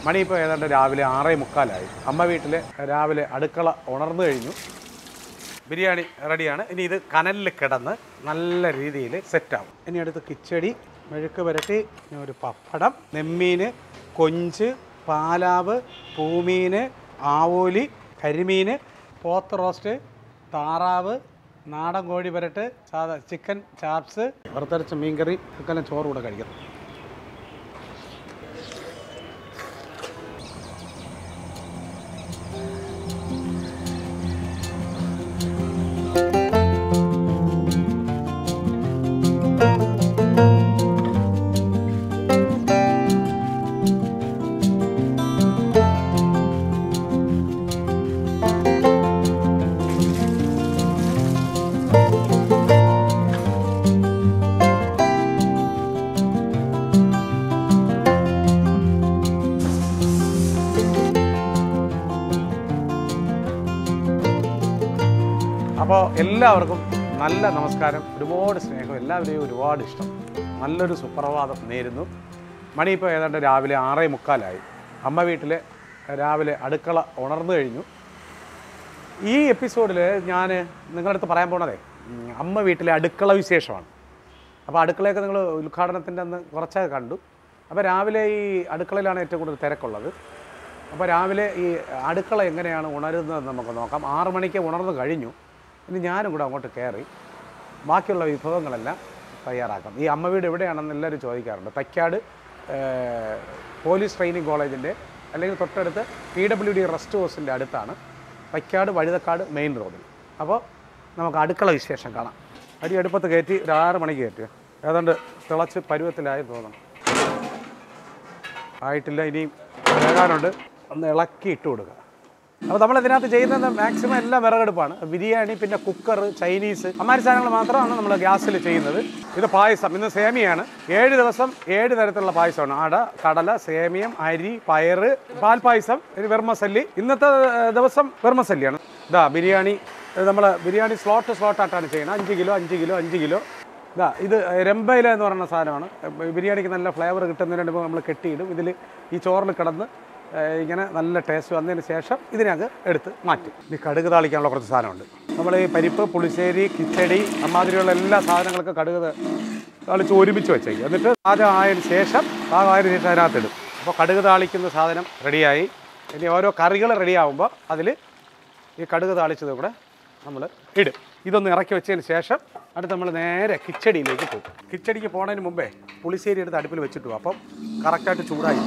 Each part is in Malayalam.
മണി ഇപ്പോൾ ഏതാണ്ട് രാവിലെ ആറേ മുക്കാലായി അമ്മ വീട്ടിൽ രാവിലെ അടുക്കള ഉണർന്നു കഴിഞ്ഞു ബിരിയാണി റെഡിയാണ് ഇനി ഇത് കനലിൽ കിടന്ന് നല്ല രീതിയിൽ സെറ്റാവും ഇനി അടുത്ത് കിച്ചടി മെഴുക്ക് പുരട്ടി ഇനി ഒരു പപ്പടം നെമ്മീൻ കൊഞ്ച് പാലാവ് പൂമീൻ ആവോലി കരിമീൻ പോത്ത് റോസ്റ്റ് താറാവ് നാടൻ കോഴി പുരട്ട് സാധാ ചിക്കൻ ചാപ്സ് വറുത്തരച്ച മീൻകറി ഒക്കെ ചോറ് കൂടെ കഴിക്കണം അപ്പോൾ എല്ലാവർക്കും നല്ല നമസ്കാരം ഒരുപാട് സ്നേഹം എല്ലാവരെയും ഒരുപാട് ഇഷ്ടം നല്ലൊരു സുപ്രഭാതം നേരുന്നു മണി ഇപ്പോൾ ഏതാണ്ട് രാവിലെ ആറേ മുക്കാലായി അമ്മ വീട്ടിൽ രാവിലെ അടുക്കള ഉണർന്നു കഴിഞ്ഞു ഈ എപ്പിസോഡിൽ ഞാൻ നിങ്ങളുടെ അടുത്ത് പറയാൻ പോണതേ ഉം, അമ്മ വീട്ടിലെ അടുക്കള വിശേഷമാണ് അപ്പോൾ അടുക്കളയൊക്കെ നിങ്ങൾ ഉദ്ഘാടനത്തിൻ്റെ അന്ന് കുറച്ചൊക്കെ കണ്ടു അപ്പോൾ രാവിലെ ഈ അടുക്കളയിലാണ് ഏറ്റവും കൂടുതൽ തിരക്കുള്ളത് അപ്പോൾ രാവിലെ ഈ അടുക്കള എങ്ങനെയാണ് ഉണരുന്നതെന്ന് നമുക്ക് നോക്കാം ആറ് മണിക്ക് ഉണർന്നു കഴിഞ്ഞു ഇനി ഞാനും കൂടെ അങ്ങോട്ട് കയറി ബാക്കിയുള്ള വിഭവങ്ങളെല്ലാം തയ്യാറാക്കാം ഈ അമ്മ വീട് എവിടെയാണെന്ന് എല്ലാവരും ചോദിക്കാറുണ്ട് തൈക്കാട് ഏഹ്, പോലീസ് ട്രെയിനിങ് കോളേജിൻ്റെ അല്ലെങ്കിൽ തൊട്ടടുത്ത് പി ഡബ്ല്യു ഡി റെസ്റ്റ് ഹൗസിൻ്റെ അടുത്താണ് തൈക്കാട് വഴുതക്കാട് മെയിൻ റോഡിൽ അപ്പോൾ നമുക്ക് അടുക്കള വിശേഷം കാണാം അരി അടുപ്പത്ത് കയറ്റി ഒരു ആറ് മണിക്ക് കയറ്റി ഏതാണ്ട് തിളച്ച് പരുവത്തിലായി തോന്നണം ആയിട്ടില്ല ഇനിയും വേകാനുണ്ട് ഒന്ന് ഇളക്കി ഇട്ട് കൊടുക്കുക അപ്പോൾ നമ്മൾ ഇതിനകത്ത് ചെയ്യുന്നത് മാക്സിമം എല്ലാം വിറകെടുപ്പാണ് ബിരിയാണി പിന്നെ കുക്കർ ചൈനീസ് അമ്മാരി സാധനങ്ങൾ മാത്രമാണ് നമ്മൾ ഗ്യാസിൽ ചെയ്യുന്നത് ഇത് പായസം ഇന്ന് സേമിയാണ് ഏഴ് ദിവസം ഏഴ് തരത്തിലുള്ള പായസമാണ് അട കടല സേമിയം അരി പയറ് പാൽപ്പായസം ഇത് വെർമസല്ലി ഇന്നത്തെ ഏഹ്, ദിവസം വെർമസല്ലിയാണ് ഇതാ ബിരിയാണി നമ്മൾ ബിരിയാണി സ്ലോട്ട് സ്ലോട്ടായിട്ടാണ് ചെയ്യുന്നത് അഞ്ച് കിലോ അഞ്ച് കിലോ അഞ്ച് കിലോ ഇതാ ഇത് രമ്പയില എന്ന് പറയുന്ന സാധനമാണ് ബിരിയാണിക്ക് നല്ല ഫ്ലേവർ കിട്ടുന്നതിന് വേണ്ടി നമ്മൾ കെട്ടിയിടും ഇതിൽ ഈ ചോറിൽ കിടന്ന് ഏഹ്, ഇങ്ങനെ നല്ല ടേസ്റ്റ് വന്നതിന് ശേഷം ഇതിനകത്ത് എടുത്ത് മാറ്റും ഇനി കടുക് താളിക്കാനുള്ള കുറച്ച് സാധനമുണ്ട് നമ്മൾ ഈ പരിപ്പ് പുളിശ്ശേരി കിച്ചടി അമ്മാതിരിയുള്ള എല്ലാ സാധനങ്ങൾക്കും കടുക് താളിച്ച് ഒരുമിച്ച് വെച്ചേക്കും എന്നിട്ട് പാചകം ആയതിനു ശേഷം പാകം ആയതിനു ശേഷം അതിനകത്തിടും അപ്പോൾ കടുക് താളിക്കുന്ന സാധനം റെഡിയായി ഇനി ഓരോ കറികൾ റെഡിയാവുമ്പോൾ അതിൽ ഈ കടുക് താളിച്ചത് കൂടെ നമ്മൾ ഇടും ഇതൊന്ന് ഇറക്കി വെച്ചതിന് ശേഷം അടുത്ത് നമ്മൾ നേരെ കിച്ചടിയിലേക്ക് പോകും കിച്ചടിക്ക് പോകുന്നതിന് മുമ്പേ പുളിശ്ശേരി എടുത്ത് അടുപ്പിൽ വെച്ചിട്ടു പോകും അപ്പം കറക്റ്റായിട്ട് ചൂടായി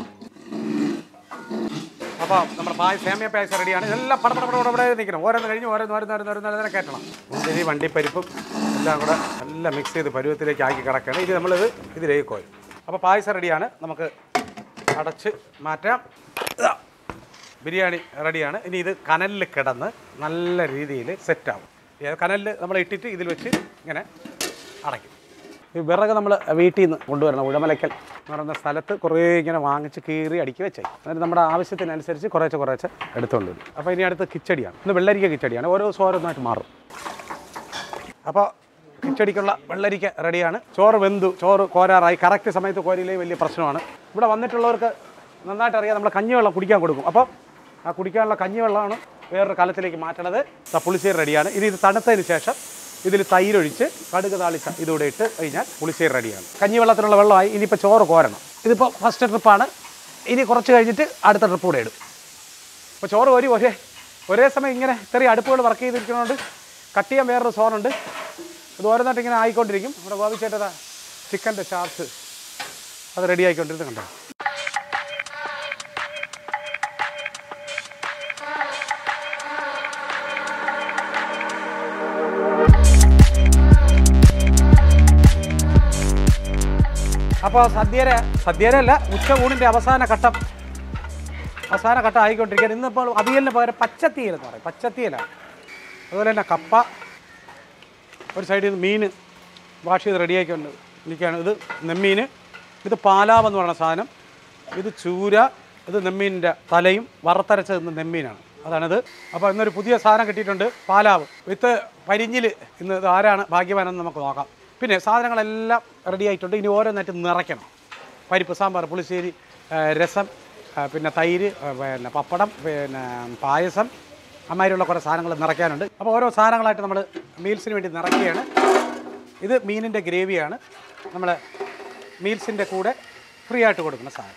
അപ്പോൾ നമ്മുടെ പായ സേമിയ പായസം റെഡിയാണ് ഇതെല്ലാം പട പട പട പട പട നിൽക്കണം ഓരോന്ന് കഴിഞ്ഞ് ഓരോന്ന് ഓരോന്ന് ഓരോന്ന് ഓരോന്ന് ഓരോന്ന് കയറ്റണം മുന്തിരി വണ്ടിപ്പരിപ്പും എല്ലാം കൂടെ എല്ലാം മിക്സ് ചെയ്ത് പരുവത്തിലേക്ക് ആക്കി കിടക്കുകയാണ് ഇത് നമ്മളിത് ഇതിലേക്ക് കോയും അപ്പോൾ പായസം റെഡിയാണ് നമുക്ക് അടച്ച് മാറ്റാം ഇതാ. ബിരിയാണി റെഡിയാണ് ഇനി ഇത് കനലിൽ കിടന്ന് നല്ല രീതിയിൽ സെറ്റാവും കനലിൽ നമ്മൾ ഇട്ടിട്ട് ഇതിൽ വെച്ച് ഇങ്ങനെ അടയ്ക്കും ഈ വിറക് നമ്മൾ വീട്ടിൽ നിന്ന് കൊണ്ടുവരണം ഉഴമലക്കൽ എന്ന് പറയുന്ന സ്ഥലത്ത് കുറേ ഇങ്ങനെ വാങ്ങിച്ച് കീറി അടുക്കി വെച്ചേ എന്നിട്ട് നമ്മുടെ ആവശ്യത്തിനനുസരിച്ച് കുറേശ്ശെ കുറേശ്ശെ എടുത്തുകൊണ്ട് വരും അപ്പോൾ ഇനി അടുത്ത് കിച്ചടിയാണ് ഇന്ന് വെള്ളരിക്ക കിച്ചടിയാണ് ഓരോ ദിവസം ഓരോന്നായിട്ട് മാറും അപ്പോൾ കിച്ചടിക്കുള്ള വെള്ളരിക്ക റെഡിയാണ് ചോറ് വെന്തു ചോറ് കോരാറായി കറക്റ്റ് സമയത്ത് കോരിയില്ലേ വലിയ പ്രശ്നമാണ് ഇവിടെ വന്നിട്ടുള്ളവർക്ക് നന്നായിട്ട് അറിയാം നമ്മൾ കഞ്ഞിവെള്ളം കുടിക്കാൻ കൊടുക്കും അപ്പോൾ ആ കുടിക്കാനുള്ള കഞ്ഞിവെള്ളമാണ് വേറൊരു കലത്തിലേക്ക് മാറ്റണത് ദാ പുളിശ്ശേരി റെഡിയാണ് ഇനി ഇത് തണുത്തതിന് ശേഷം ഇതിൽ തൈരൊഴിച്ച് കടുക് താളിച്ച ഇതൂടെ ഇട്ട് കഴിഞ്ഞാൽ പുളിശ്ശേരി റെഡിയാണ് കഞ്ഞിവെള്ളത്തിനുള്ള വെള്ളമായി ഇനിയിപ്പോൾ ചോറ് കോരണം ഇതിപ്പോൾ ഫസ്റ്റ് ട്രിപ്പാണ് ഇനി കുറച്ച് കഴിഞ്ഞിട്ട് അടുത്ത ട്രിപ്പ് കൂടെ ഇടും അപ്പോൾ ചോറ് ഒരു ഒരേ ഒരേ സമയം ഇങ്ങനെ ചെറിയ അടുപ്പുകൾ വർക്ക് ചെയ്തിരിക്കുന്നതുകൊണ്ട് കട്ട് ചെയ്യാൻ വേറൊരു സോണുണ്ട് ഇത് ഓരോന്നായിട്ട് ഇങ്ങനെ ആയിക്കൊണ്ടിരിക്കും നമ്മുടെ ഗോപിച്ചേട്ടതാ ചിക്കൻ്റെ ചാർട്ട് അത് റെഡി ആയിക്കൊണ്ടിരുന്നത് കണ്ടോ അപ്പോൾ സദ്യയുടെ സദ്യയുടെ അല്ല ഉച്ചകൂടിൻ്റെ അവസാന ഘട്ടം അവസാന ഘട്ടം ആയിക്കൊണ്ടിരിക്കുകയാണ് ഇന്നിപ്പോൾ അവിയലിന് പകരം പച്ചത്തീയൽ എന്ന് പറയും പച്ചത്തീയലാണ് അതുപോലെ തന്നെ കപ്പ ഒരു സൈഡിൽ നിന്ന് മീൻ വാഷ് ചെയ്ത് റെഡിയാക്കിക്കൊണ്ട് ഇരിക്കുകയാണ് ഇത് നെമ്മീൻ ഇത് പാലാവ് എന്ന് പറയുന്ന സാധനം ഇത് ചൂര ഇത് നെമ്മീനിൻ്റെ തലയും വറുത്തരച്ച് തിന്ന നെമ്മീനാണ് അതാണിത് അപ്പോൾ ഇന്നൊരു പുതിയ സാധനം കിട്ടിയിട്ടുണ്ട് പാലാവ് വിത്ത് പരിഞ്ഞിൽ ഇന്ന് ഇത് ആരാണ് ഭാഗ്യവാനെന്ന് നമുക്ക് നോക്കാം പിന്നെ സാധനങ്ങളെല്ലാം റെഡി ആയിട്ടുണ്ട് ഇനി ഓരോന്നായിട്ട് നിറയ്ക്കണം പരിപ്പ് സാമ്പാർ പുളിശ്ശേരി ആ, രസം ആ, പിന്നെ തൈര് ആ, പിന്നെ പപ്പടം പിന്നെ പായസം അമ്മാതിരിയുള്ള കുറേ സാധനങ്ങൾ നിറയ്ക്കാനുണ്ട് അപ്പോൾ ഓരോ സാധനങ്ങളായിട്ട് നമ്മൾ മീൽസിന് വേണ്ടി നിറയ്ക്കുകയാണ് ഇത് മീനിൻ്റെ ഗ്രേവിയാണ് നമ്മൾ മീൽസിൻ്റെ കൂടെ ഫ്രീ ആയിട്ട് കൊടുക്കുന്ന സാധനം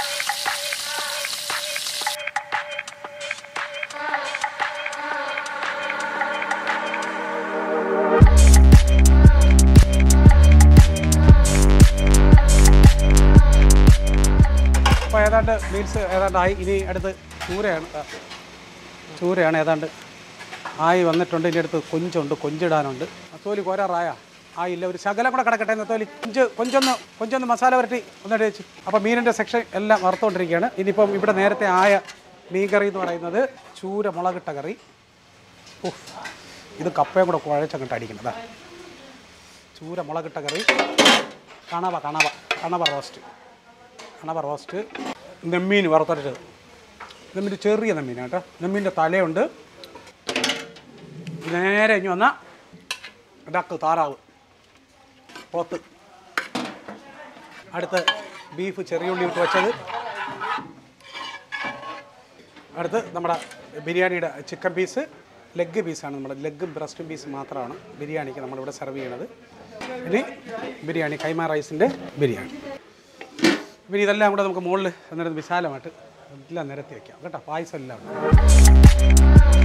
അപ്പോൾ ഏതാണ്ട് മീൽസ് ഏതാണ്ട് ആയി ഇനി അടുത്ത് ചൂരയാണ് ആ, ചൂരയാണ് ഏതാണ്ട് ആയി വന്നിട്ടുണ്ട് ഇനി അടുത്ത് കൊഞ്ചുണ്ട് കൊഞ്ചിടാനുണ്ട് തോലി കോരാറായ ആയില്ല ഒരു ശകലം കൂടെ കിടക്കട്ടെ എന്ന് തോലി കൊഞ്ച് കൊഞ്ചൊന്ന് കൊഞ്ചൊന്ന് മസാല വരട്ടി ഒന്നിട്ട് വെച്ച് അപ്പോൾ മീനിൻ്റെ സെക്ഷൻ എല്ലാം വറുത്തുകൊണ്ടിരിക്കുകയാണ് ഇനിയിപ്പം ഇവിടെ നേരത്തെ ആയ മീൻ കറി എന്ന് പറയുന്നത് ചൂര മുളകിട്ട കറി ഉഫ്, ഇത് കപ്പയും കൂടെ കുഴച്ചങ്ങോട്ട് അടിക്കുന്നതാ ചൂര മുളകിട്ട കറി കണവ കണവ കണവ റോസ്റ്റ് കണവ റോസ്റ്റ് നെമ്മീൻ വറുത്തരച്ചത് നെമ്മീൻ ചെറിയ നെമ്മീനാണ് കേട്ടോ നെമ്മീൻ്റെ തലയുണ്ട് നേരെ ഇനി വന്ന ഡക്ക് താറാവ് പോത്ത് അടുത്ത് ബീഫ് ചെറിയ ഉള്ളി ഇട്ട് വെച്ചത് അടുത്ത് നമ്മുടെ ബിരിയാണിയുടെ ചിക്കൻ പീസ് ലെഗ് പീസാണ് നമ്മുടെ ലെഗും ബ്രസ്റ്റും പീസ് മാത്രമാണ് ബിരിയാണിക്ക് നമ്മളിവിടെ സെർവ് ചെയ്യണത് ഇനി ബിരിയാണി കൈമ റൈസിൻ്റെ ബിരിയാണി പിന്നെ ഇതെല്ലാം കൂടെ നമുക്ക് മുകളിൽ അന്നേരം വിശാലമായിട്ട് എല്ലാം നിരത്തി വയ്ക്കാം കേട്ടോ പായസം എല്ലാം ഉണ്ട്.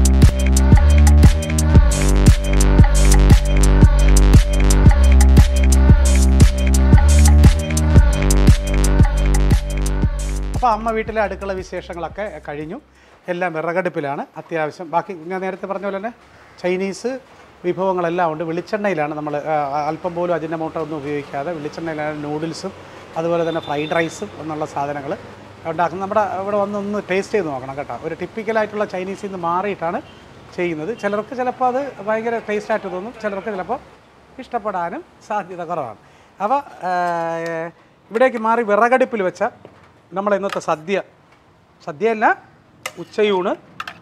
അപ്പോൾ അമ്മ വീട്ടിലെ അടുക്കള വിശേഷങ്ങളൊക്കെ കഴിഞ്ഞു എല്ലാം വിറകടുപ്പിലാണ് അത്യാവശ്യം ബാക്കി ഞാൻ നേരത്തെ പറഞ്ഞ പോലെ തന്നെ ചൈനീസ് വിഭവങ്ങളെല്ലാം ഉണ്ട് വെളിച്ചെണ്ണയിലാണ് നമ്മൾ അല്പം പോലും അജിനമോട്ട ഒന്നും ഉപയോഗിക്കാതെ വെളിച്ചെണ്ണയിലാണ് നൂഡിൽസും അതുപോലെ തന്നെ ഫ്രൈഡ് റൈസും എന്നുള്ള സാധനങ്ങൾ ഉണ്ടാക്കുന്നത് നമ്മുടെ ഇവിടെ വന്ന് ഒന്ന് ടേസ്റ്റ് ചെയ്ത് നോക്കണം കേട്ടോ ഒരു ടിപ്പിക്കലായിട്ടുള്ള ചൈനീസിൽ നിന്ന് മാറിയിട്ടാണ് ചെയ്യുന്നത് ചിലർക്ക് ചിലപ്പോൾ അത് ഭയങ്കര ടേസ്റ്റായിട്ട് തോന്നും ചിലർക്ക് ചിലപ്പോൾ ഇഷ്ടപ്പെടാനും സാധ്യത കുറവാണ് അപ്പോൾ ഇവിടേക്ക് മാറി വിറകടുപ്പിൽ വെച്ച നമ്മൾ ഇന്നത്തെ സദ്യ സദ്യയല്ല ഉച്ചയൂണ്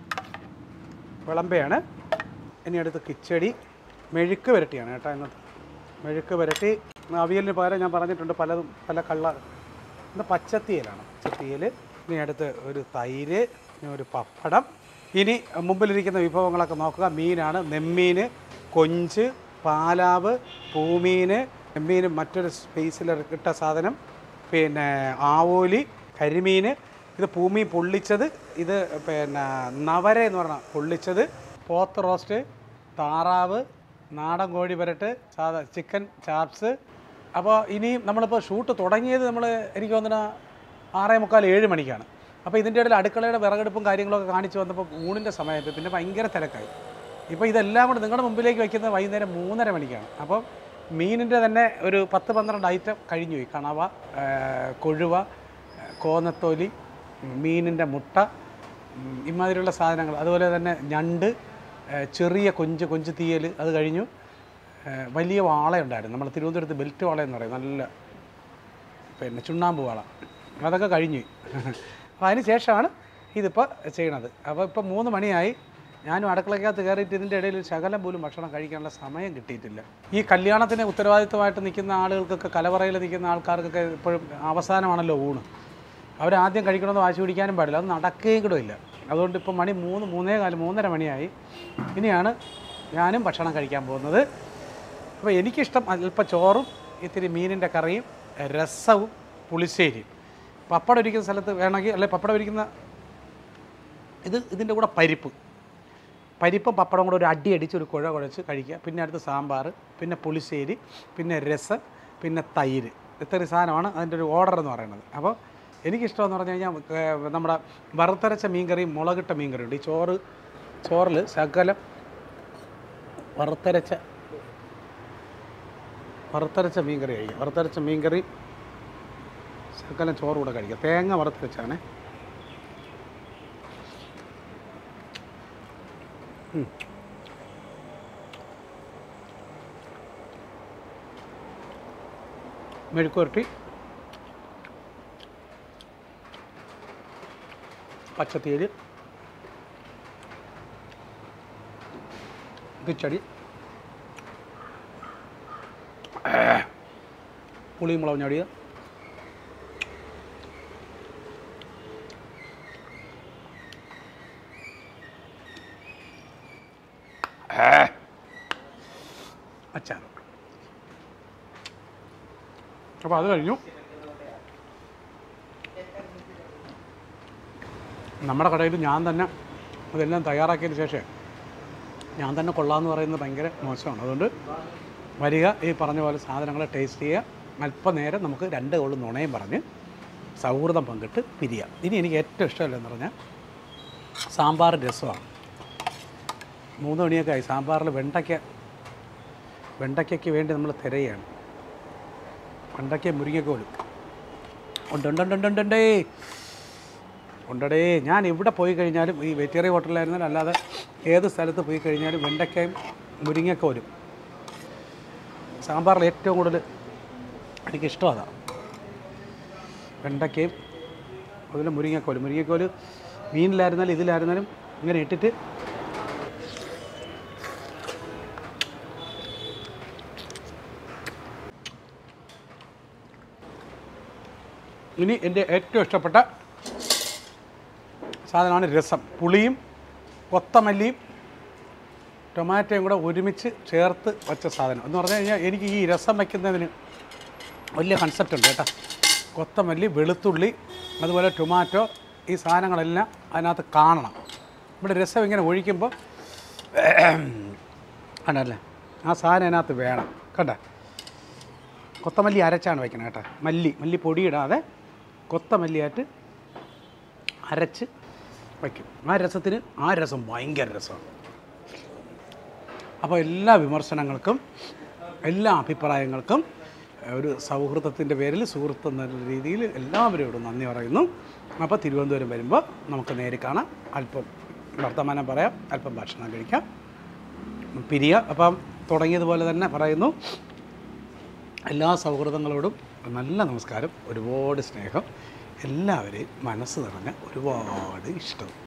വിളമ്പയാണ് ഇനി അടുത്ത് കിച്ചടി മെഴുക്ക് വരട്ടിയാണ് കേട്ടോ ഇന്നത്തെ മെഴുക്ക് വരട്ടി അവിയലിന് പകരം ഞാൻ പറഞ്ഞിട്ടുണ്ട് പലതും പല കള്ള ഇന്ന് പച്ചത്തിയലാണ് പച്ചത്തിയൽ ഇനി അടുത്ത് ഒരു തൈര് ഇനി ഒരു പപ്പടം ഇനി മുമ്പിലിരിക്കുന്ന വിഭവങ്ങളൊക്കെ നോക്കുക മീനാണ് നെമ്മീൻ കൊഞ്ച് പാലാവ് പൂമീൻ നെമ്മീൻ മറ്റൊരു സ്പേസിൽ ഇട്ട സാധനം പിന്നെ ആവോലി കരിമീൻ ഇത് പൂമീൻ പൊള്ളിച്ചത് ഇത് പിന്നെ നവര എന്ന് പറഞ്ഞാൽ പൊള്ളിച്ചത് പോത്ത് റോസ്റ്റ് താറാവ് നാടൻ കോഴി വരട്ട് സാധാ ചിക്കൻ ചാപ്സ് അപ്പോൾ ഇനിയും നമ്മളിപ്പോൾ ഷൂട്ട് തുടങ്ങിയത് നമ്മൾ എനിക്ക് തോന്നുന്ന ആറേ മുക്കാൽ ഏഴ് മണിക്കാണ് അപ്പോൾ ഇതിൻ്റെ ഇടയിൽ അടുക്കളയുടെ വിറകെടുപ്പും കാര്യങ്ങളൊക്കെ കാണിച്ചു വന്നപ്പോൾ ഊണിൻ്റെ സമയത്ത് പിന്നെ ഭയങ്കര തിരക്കായി ഇപ്പോൾ ഇതെല്ലാം കൂടെ നിങ്ങളുടെ മുമ്പിലേക്ക് വയ്ക്കുന്നത് വൈകുന്നേരം മൂന്നര മണിക്കാണ് അപ്പോൾ മീനിൻ്റെ തന്നെ ഒരു പത്ത് പന്ത്രണ്ട് ഐറ്റം കഴിഞ്ഞു പോയി കണവ ആ, കൊഴുവ ആ, കോന്നത്തോലി മീനിൻ്റെ മുട്ട ഉം, ഇമാതിരിയുള്ള സാധനങ്ങൾ അതുപോലെ തന്നെ ഞണ്ട് ആ, ചെറിയ കൊഞ്ച് കൊഞ്ച് തീയൽ അത് കഴിഞ്ഞു ആ, വലിയ വാളയുണ്ടായിരുന്നു നമ്മൾ തിരുവനന്തപുരത്ത് ബെൽറ്റ് വാള എന്ന് പറയും നല്ല പിന്നെ ചുണ്ണാമ്പ് വാള അതൊക്കെ കഴിഞ്ഞു അപ്പോൾ അതിന് ശേഷമാണ് ഇതിപ്പോൾ ചെയ്യണത് അപ്പോൾ ഇപ്പോൾ മൂന്ന് മണിയായി ഞാനും അടുക്കളയ്ക്കകത്ത് കയറിയിട്ട് ഇതിൻ്റെ ഇടയിൽ ഒരു ശകലം പോലും ഭക്ഷണം കഴിക്കാനുള്ള സമയം കിട്ടിയിട്ടില്ല ഈ കല്യാണത്തിന് ഉത്തരവാദിത്വമായിട്ട് നിൽക്കുന്ന ആളുകൾക്കൊക്കെ കലവറയിൽ നിൽക്കുന്ന ആൾക്കാർക്കൊക്കെ ഇപ്പോഴും അവസാനമാണല്ലോ ഊണ് അവരാദ്യം കഴിക്കണമെന്ന് വാശി പിടിക്കാനും പാടില്ല അത് നടക്കുകയും കൂടെ ഇല്ല അതുകൊണ്ട് ഇപ്പോൾ മണി മൂന്ന് മൂന്നേ കാല് മൂന്നര മണിയായി ഇനിയാണ് ഞാനും ഭക്ഷണം കഴിക്കാൻ പോകുന്നത് അപ്പോൾ എനിക്കിഷ്ടം അല്പം ചോറും ഇത്തിരി മീനിൻ്റെ കറിയും രസവും പുളിശ്ശേരിയും പപ്പടം ഇരിക്കുന്ന സ്ഥലത്ത് വേണമെങ്കിൽ അല്ലെ പപ്പടം ഇരിക്കുന്ന ഇത് ഇതിൻ്റെ കൂടെ പരിപ്പ് പരിപ്പും പപ്പടം കൂടെ ഒരു അടി അടിച്ച് ഒരു കുഴ കുഴച്ച് കഴിക്കുക പിന്നെ അടുത്ത് സാമ്പാർ പിന്നെ പുളിശ്ശേരി പിന്നെ രസം പിന്നെ തൈര് ഇത്രയും സാധനമാണ് അതിൻ്റെ ഒരു ഓർഡർ എന്ന് പറയുന്നത് അപ്പോൾ എനിക്കിഷ്ടമെന്ന് പറഞ്ഞു കഴിഞ്ഞാൽ ഏർ, നമ്മുടെ വറുത്തരച്ച മീൻകറിയും മുളകിട്ട മീൻകറിയും ഉണ്ട് ഈ ചോറ് ചോറിൽ ശകലം വറുത്തരച്ച വറുത്തരച്ച മീൻകറി കഴിക്കുക വറുത്തരച്ച മീൻകറി ശകലം ചോറ് കൂടെ കഴിക്കുക തേങ്ങ വറുത്തരച്ചാണ് മെഴുക്കുവരട്ടി പച്ചത്തേര് കിച്ചടി പുളിയും മുളക് ഞടിയ അച്ചാർ അപ്പോൾ അത് കഴിഞ്ഞു നമ്മുടെ കടയിൽ ഞാൻ തന്നെ അതെല്ലാം തയ്യാറാക്കിയതിന് ശേഷം ഞാൻ തന്നെ കൊള്ളാമെന്ന് പറയുന്നത് ഭയങ്കര മോശമാണ് അതുകൊണ്ട് വരിക ഈ പറഞ്ഞ പോലെ സാധനങ്ങൾ ടേസ്റ്റ് ചെയ്യുക അല്പനേരം നമുക്ക് രണ്ട് കൊള്ളു നുണയും പറഞ്ഞ് സൗഹൃദം പങ്കിട്ട് പിരിയാം ഇനി എനിക്ക് ഏറ്റവും ഇഷ്ടമല്ലെന്ന് പറഞ്ഞാൽ സാമ്പാർ രസമാണ് മൂന്ന് മണിയൊക്കെ ആയി സാമ്പാറിൽ വെണ്ടയ്ക്ക വെണ്ടയ്ക്കയ്ക്ക് വേണ്ടി നമ്മൾ തിരയാണ് വെണ്ടയ്ക്ക മുരിങ്ങക്കോലും ഉണ്ടുണ്ടുണ്ടുണ്ടുണ്ടേ ഉണ്ടടേ ഞാൻ എവിടെ പോയി കഴിഞ്ഞാലും ഈ വെറ്ററി ഹോട്ടലിലായിരുന്നാലും അല്ലാതെ ഏത് സ്ഥലത്ത് പോയി കഴിഞ്ഞാലും വെണ്ടയ്ക്കയും മുരിങ്ങക്കോലും സാമ്പാറിൽ ഏറ്റവും കൂടുതൽ എനിക്കിഷ്ടം അതാണ് വെണ്ടയ്ക്കയും അതുപോലെ മുരിങ്ങക്കോല് മുരിങ്ങക്കോല് മീനിലായിരുന്നാലും ഇതിലായിരുന്നാലും ഇങ്ങനെ ഇട്ടിട്ട് ഇനി എൻ്റെ ഏറ്റവും ഇഷ്ടപ്പെട്ട സാധനമാണ് രസം പുളിയും കൊത്തമല്ലിയും ടൊമാറ്റോയും കൂടെ ഒരുമിച്ച് ചേർത്ത് വച്ച സാധനം എന്ന് പറഞ്ഞു കഴിഞ്ഞാൽ എനിക്ക് ഈ രസം വയ്ക്കുന്നതിന് വലിയ കൺസെപ്റ്റ് ഉണ്ട് കേട്ടോ കൊത്തമല്ലി വെളുത്തുള്ളി അതുപോലെ ടൊമാറ്റോ ഈ സാധനങ്ങളെല്ലാം അതിനകത്ത് കാണണം ഇവിടെ രസം ഇങ്ങനെ ഒഴിക്കുമ്പോൾ കണ്ടല്ലേ ആ സാധനം അതിനകത്ത് വേണം കണ്ട കൊത്തമല്ലി അരച്ചാണ് വയ്ക്കണം കേട്ടോ മല്ലി മല്ലി പൊടിയിടാതെ കൊത്തമല്ലിയായിട്ട് അരച്ച് വയ്ക്കും ആ രസത്തിന് ആ രസം ഭയങ്കര രസമാണ് അപ്പോൾ എല്ലാ വിമർശനങ്ങൾക്കും എല്ലാ അഭിപ്രായങ്ങൾക്കും ഒരു സൗഹൃദത്തിൻ്റെ പേരിൽ സുഹൃത്ത് എന്ന രീതിയിൽ എല്ലാവരോടും നന്ദി പറയുന്നു അപ്പോൾ തിരുവനന്തപുരം വരുമ്പോൾ നമുക്ക് നേരിൽ കാണാം അല്പം വർത്തമാനം പറയാം അല്പം ഭക്ഷണം കഴിക്കാം പിരിയ അപ്പം തുടങ്ങിയതുപോലെ തന്നെ പറയുന്നു എല്ലാ സൗഹൃദങ്ങളോടും നല്ല നമസ്കാരം ഒരുപാട് സ്നേഹം എല്ലാവരെയും മനസ്സ് നിറഞ്ഞ ഒരുപാട് ഇഷ്ടം